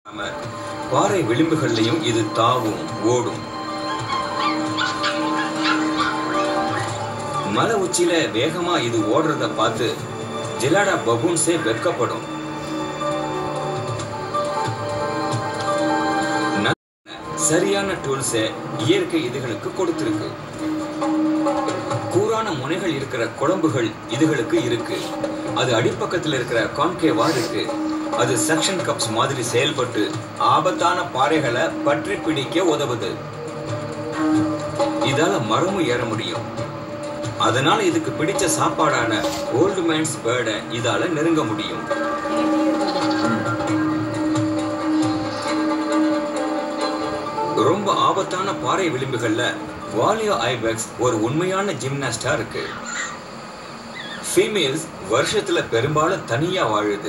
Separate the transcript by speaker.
Speaker 1: ஆம, பாறை விளிம்புகள்லையும் இது தாவும் ஓடும் மலை உச்சியில வேகமா இது ஓடுறத பார்த்து ஜெலாடா பபூன்ஸே வெட்கப்படும் நல்ல, சரியான டூல்ஸை இயற்கை இதுகளுக்கு கொடுத்திருக்கு கூரான முனைகள் இருக்கிற குழம்புகள் இதுகளுக்கு இருக்கு அது அடிப்பக்கத்தில் இருக்கிற கான்கேவா இருக்கு அது செக்ஷன் கப்ஸ் மாதிரி செயல்பட்டு ஆபத்தான பாறைகளை பற்றி பிடிக்க உதவுது இதால மரமும் ஏற முடியும் அதனால இதுக்கு பிடிச்ச சாப்பாடான ஓல்டு மேன்ஸ் பேர்டை இதால நெருங்க முடியும் ரொம்ப ஆபத்தான பாறை விளிம்புகள்ல வாலியோ ஐபெக்ஸ் ஒரு உண்மையான ஜிம்னாஸ்டா இருக்கு ஃபீமேல்ஸ் வருஷத்துல பெரும்பாலும் தனியா வாழுது